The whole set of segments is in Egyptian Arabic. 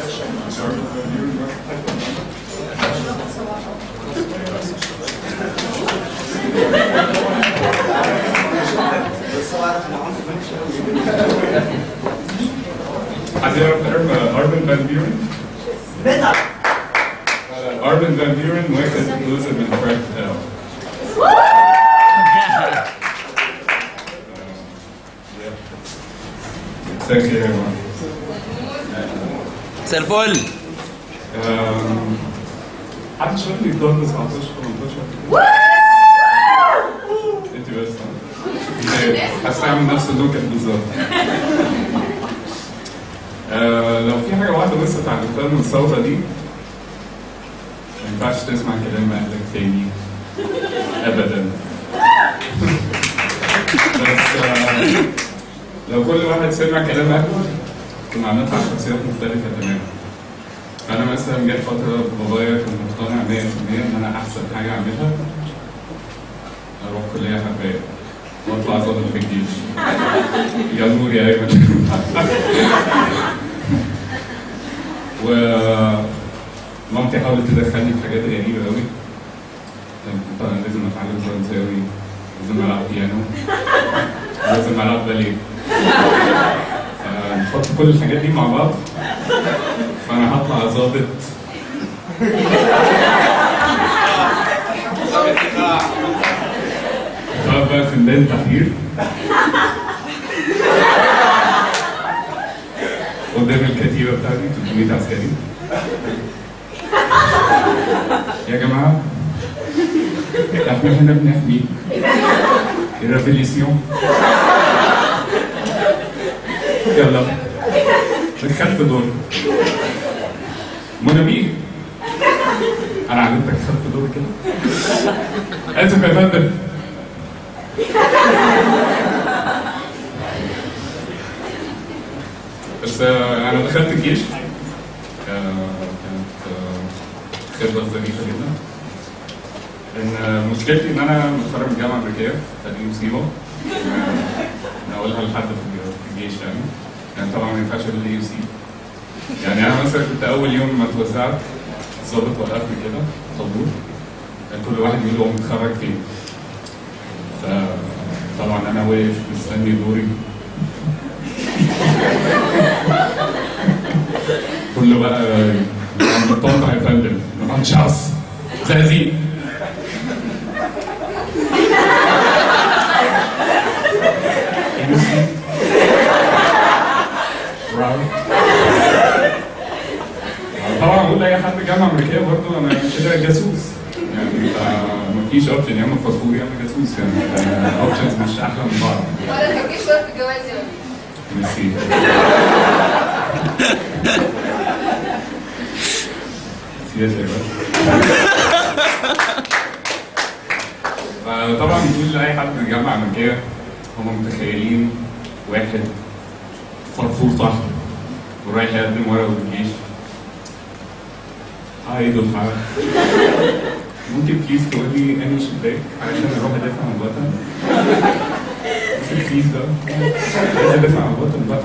حد يعرف اربن فان بيورن؟ اربن فان بيورن واخد لوزر من التراك بتاعه مساء الخير يا جماعه مساء الفل أم، حد شاف لي دور 19 18 انت بس ها؟ هستعمل نفس النكت بالظبط آه، لو في حاجه واحده بس اتعلمتها من الثوره دي ما ينفعش تسمع كلام اهلك تاني ابدا بس آه، لو كل واحد سمع كلام اهله كنا هنطلع شخصيات مختلفه تماما انا مثلا جت فتره بابايا كان مقتنع 100% ان انا احسن حاجه اعملها اروح كليه حربيه واطلع ظابط في الجيش يا نور يا ايمن و مامتي حاولت تدخلني في حاجات غريبه قوي كنت انا لازم اتعلم فرنساوي لازم العب بيانو لازم العب باليه فنحط كل الحاجات دي مع بعض فانا هطلع ظابط طب بقى في ميدان تحرير قدام الكتيبه بتاعتي 300 عسكري يا جماعه احنا هنا بنحمي الريفوليسيون يلا الخلف دور منى انا علمتك خلف دور كده اسف يا فندم بس آه، انا دخلت الجيش آه، كانت آه، خبره ظريفه جدا ان آه، مشكلتي ان انا متخرج من الجامعه الامريكيه فدي مصيبه آه، انا اقولها لحد في الج- في الجيش يعني يعني طبعا ما ينفعش اقول اي سي يعني انا مثلا كنت اول يوم ما اتوزعت الظابط وقفني كده طابور كان كل واحد يقول هو متخرج فين فطبعا انا واقف مستني دوري كله بقى عم بتطلع يا فندم ما شخص زقازيق يوسي براو طبعا اقول لاي حد جامعه امريكيه برضه انا كده جاسوس يعني مفيش اوبشن يا اما فخور يا اما جاسوس يعني اوبشنز مش احلى من بعض ولا ما تجيش وقت الجواز يعني ميرسي سياسة يا باشا فطبعا تقول لاي حد من الجامعه الامريكيه هم متخيلين واحد فرفور طحن ورايح يقدم ورقه الجيش هاي دفعه ممكن بليز تقول لي انهي شباك علشان اروح ادافع عن الوطن بليز ده عايز ادافع عن الوطن بقى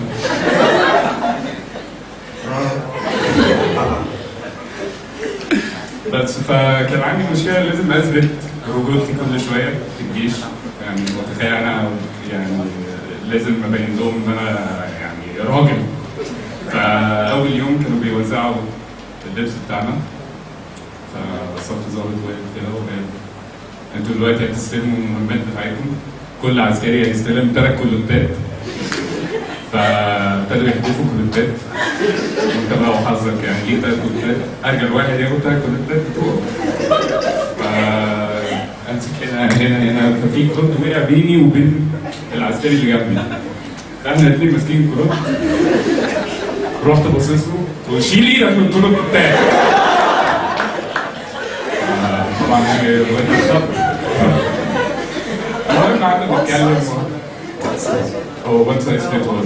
بس فكان عندي مشكله لازم اثبت رجولتي كل شويه في الجيش يعني متخيل انا يعني لازم ابين لهم ان انا يعني راجل فاول يوم كانوا بيوزعوا اللبس بتاعنا فصف ظابط واقف كده وقال انتوا دلوقتي هتستلموا المهمات بتاعتكم كل عسكري هيستلم ثلاث كلوتات فابتدوا يحدفوا كلوتات وانت بقى وحظك يعني ليه ثلاث كلوتات ارجل واحد ياخد ثلاث كلوتات بتوعه ف امسك هنا هنا هنا ففي كروت وقع بيني وبين العسكري اللي جنبي احنا الاثنين ماسكين كروت رحت باصص له قلت له شيل ايدك من الكروت بتاعي آه، طبعا حاجه وقت الخط المهم قعدنا نتكلم هو وان سايز فيت اول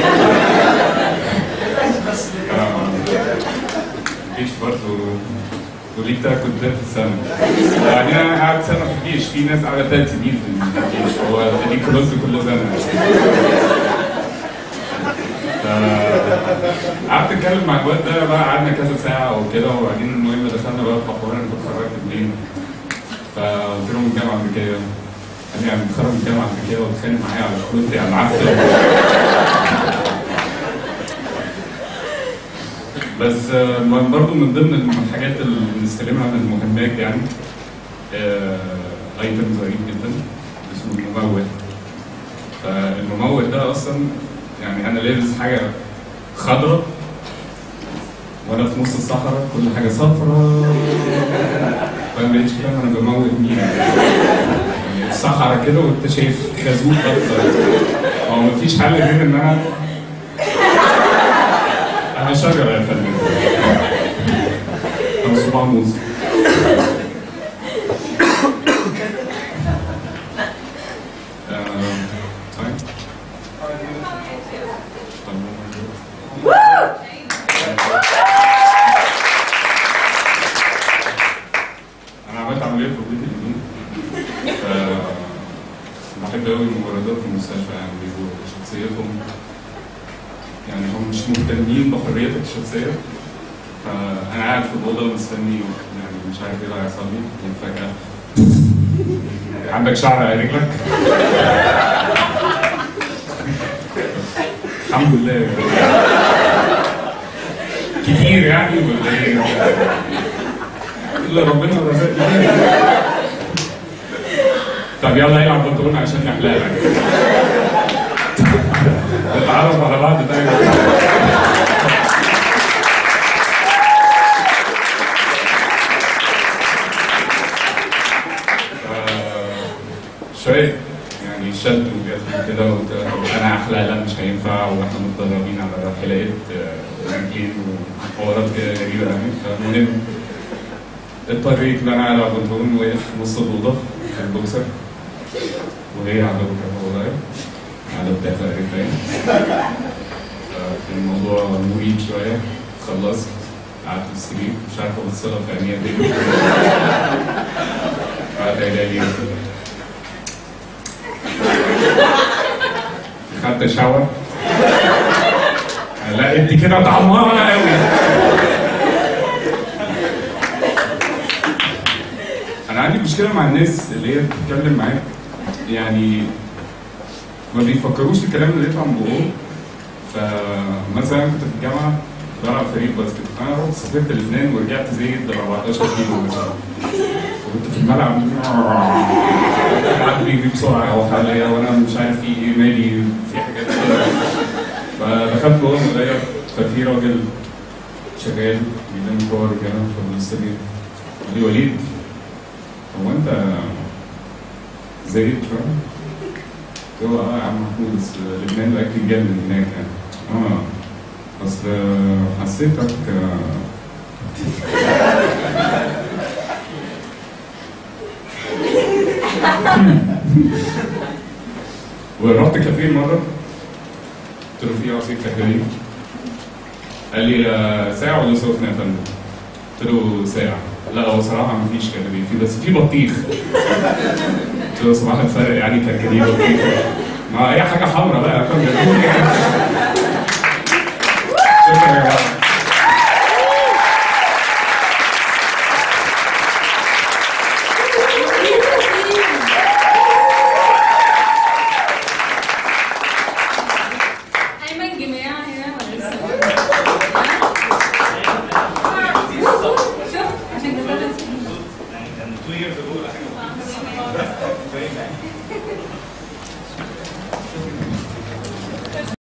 الجيش برضه وليك تلات كنتات في السنة. يعني أنا قاعد سنة في الجيش، في ناس قاعدة تلات سنين في الجيش، هو دي كلوز كل سنة. ف قعدت اتكلم مع الواد ده بقى قعدنا كذا ساعه وكده وبعدين المهم دخلنا بقى في حوار انت اتخرجت منين فقلت له من الجامعه الامريكيه قال لي يعني متخرج من الجامعه الامريكيه واتخانق معايا على كنت على العفه بس آه، المهم برضه من ضمن الحاجات اللي بنستلمها من المهمات يعني ايتم ظريف جدا اسمه الممول فالممول ده اصلا يعني انا لابس حاجه خضراء وانا في نص الصحراء كل حاجه صفراء فانا ما بقتش فاهم انا بموت مين يعني الصحراء كده وانت شايف خازوق اكتر هو مفيش حل غير ان انا انا شجره يا فندم انا صباع موز آه، طيب طب انا عملت عمليه في ركبتي اليمين ف بحب قوي الممرضات في المستشفى يعني بيبقوا شخصيتهم يعني هم مش مهتمين بحريتك الشخصيه فانا قاعد في الاوضه مستني يعني مش عارف ايه اللي هيحصل لي يعني فجاه عندك شعر على رجلك الحمد لله كتير يعني ولا ايه؟ الا ربنا رزقني طب يلا العب بنطلون عشان نحلق لك نتعرف على بعض تاني ف- شوية يعني شد وجذب كده وقلت له انا احلى لا مش هينفع واحنا متدربين على حلقات آه، رجلين وحوارات كده غريبه يعني فالمهم اضطريت ان انا العب بنطلون واقف في نص الاوضه في البوكسر وهي على بكره ورايا على بتاعتها رجلين فكان الموضوع مريب شويه خلصت قعدت في السرير مش عارف ابص لها في عينيها تاني قعدت قايله لي خدت شاور لا انت كده طعمانه قوي انا عندي مشكله مع الناس اللي هي بتتكلم معاك يعني ما بيفكروش في الكلام اللي يطلع من بقهم فمثلا كنت في الجامعه كنت بلعب فريق باسكت فانا رحت سافرت لبنان ورجعت زايد ب 14 كيلو مثلا وكنت في الملعب قعد بيجري بسرعه او حواليا وانا مش عارف في ايه مالي في حاجات كده فدخلت جوه المغير ففي راجل شغال بيلم كور كده في الاستوديو قال لي وليد هو انت زايد شويه؟ قلت له اه يا عم محمود بس لبنان الاكل اتجنن هناك يعني اه اصل حسيتك آه، ورحت كافيه مره قلت له في عصير كافيه قال لي آه، ساعة ولا سخنة يا فندم؟ قلت له ساعة لا هو صراحة ما فيش كافيه في بس في بطيخ قلت له صباح الفرق يعني كركديه بطيخ ما اي حاجة حمرا بقى يا فندم شكرا يا جماعة ايمن جماعه هنا ولا لسه؟ شوف عشان كده كان 2 years ago ولا حاجه